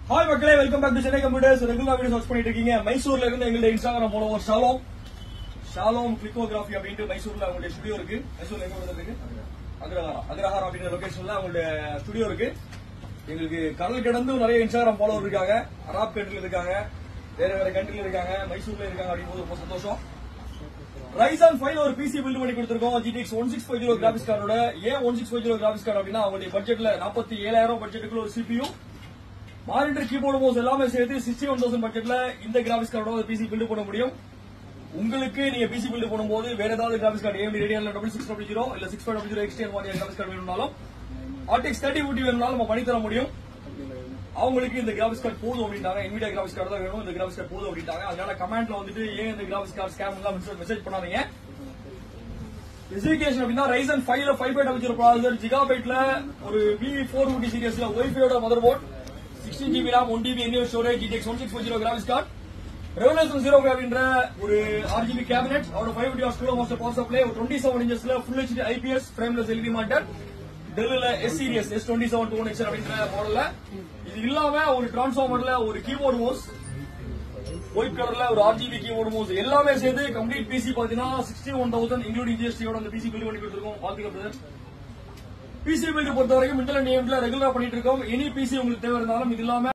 hi மக்களே welcome back to Chennai computers regular videos watch பண்ணிட்டு இருக்கீங்க மைசூர்ல இருந்து எங்களுடைய Instagram follower shalom shalom clickography அப்படின்ட்டு மைசூர்ல அவங்களுடைய ஸ்டுடியோ இருக்கு மைசூர்ல எங்க உள்ளது இருக்கு அக்ரஹாரா அக்ரஹாரா அப்படின்ற லொகேஷன்ல அவங்களுடைய ஸ்டுடியோ இருக்கு எங்களுக்கு கடல் கடந்து நிறைய இன்ஸ்டாகிராம் ஃபாலோவர் இருக்காங்க அராப் கண்ட்ரில இருக்காங்க வேற வேற கண்ட்ரில இருக்காங்க மைசூர்ல இருக்காங்க அப்படிங்கும்போது ரொம்ப சந்தோஷம் ரைசான் ஃபைவ் ஒரு பிசி பில்ட் பண்ணி கொடுத்துருக்கோம் GTX one six five zero graphics கார்டோட ஏன் one six five zero graphics card அப்படின்னா அவங்களுடைய பட்ஜெட்ல நாற்பத்தி ஏழாயிரம் பட்ஜெட்டுக்குள்ள ஒரு சிபியூ மானிட்டர் கீபோர்டு மவுஸ் எல்லாமே சேர்த்து சிக்ஸ்டி ஒன் தௌசண்ட் பட்ஜெட்ல இந்த கிராபிக்ஸ் கார்டோட பிசி பில்ட் பண்ண முடியும் உங்களுக்கு நீங்க பிசி பில்ட் பண்ணும்போது வேற ஏதாவது கிராபிக்ஸ் கார்டு ஏஎம்டி ரேடியன்ல டபுள் சிக்ஸ் டபுள் ஜீரோ இல்ல six five double zero XT மாதிரி கிராபிக்ஸ் கார்டு வேணும்னாலும் ஆர்டிஎக்ஸ் தேர்ட்டி ஊட்டி வேணும்னாலும் நம்ம பண்ணி தர முடியும் அவங்களுக்கு இந்த கிராபிக்ஸ் கார்டு போதும் அப்படின்ட்டாங்க NVIDIA கிராபிக்ஸ் கார்டு தான் வேணும் இந்த கிராபிக்ஸ் கார்டு போதும் அப்படின்ட்டாங்க அதனால கமெண்ட்ல வந்துட்டு ஏன் இந்த கிராபிக்ஸ் கார்டு ஸ்கேம் எல்லாம் மெசேஜ் பண்ணாதீங்க ஸ்பெசிபிகேஷன் அப்படின்னா ரைசன் ஃபைவ்ல five five double zero processor ஜிகாபைட்ல ஒரு வி ஃபோர் ஊட்டி சீரியஸ்ல ஒய்ஃபையோட motherboard sixteen GB RAM one GB என்யூ storage GTX one six four zero graphics card revelation zero அப்படின்ற ஒரு ஆர்ஜிபி கேபினெட் அவரோட ஃபைவ் டி ஸ்டூடோ மாஸ்டர் பவர் சப்ளை ஒரு டுவெண்ட்டி செவன் இன்ச்சஸ்ல full HD IPS frameless LED monitor டெல்ல S series S twenty seven two one X அப்படின்ற மாடல்ல இது இல்லாம ஒரு டிரான்ஸ்ஃபார்மர்ல ஒரு கீபோர்டு மவுஸ் ஒயிட் கலர்ல ஒரு ஆர்ஜிபி கீபோர்டு மவுஸ் எல்லாமே சேர்த்து கம்ப்ளீட் பிசி பாத்தீங்கன்னா சிக்ஸ்டி ஒன் தௌசண்ட் இன்க்ளூடிங் ஜிஎஸ்டியோட அந்த பிசி பில் பண்ணி கொடுத்துருக்கோம் பாத்துக்க பிசி பில்டு பொறுத்த வரைக்கும் இன்டர்நெட் நேம்ல ரெகுலரா பண்ணிட்டு இருக்கோம் எனி பிசி உங்களுக்கு தேவை இருந்தாலும் இது இல்லாம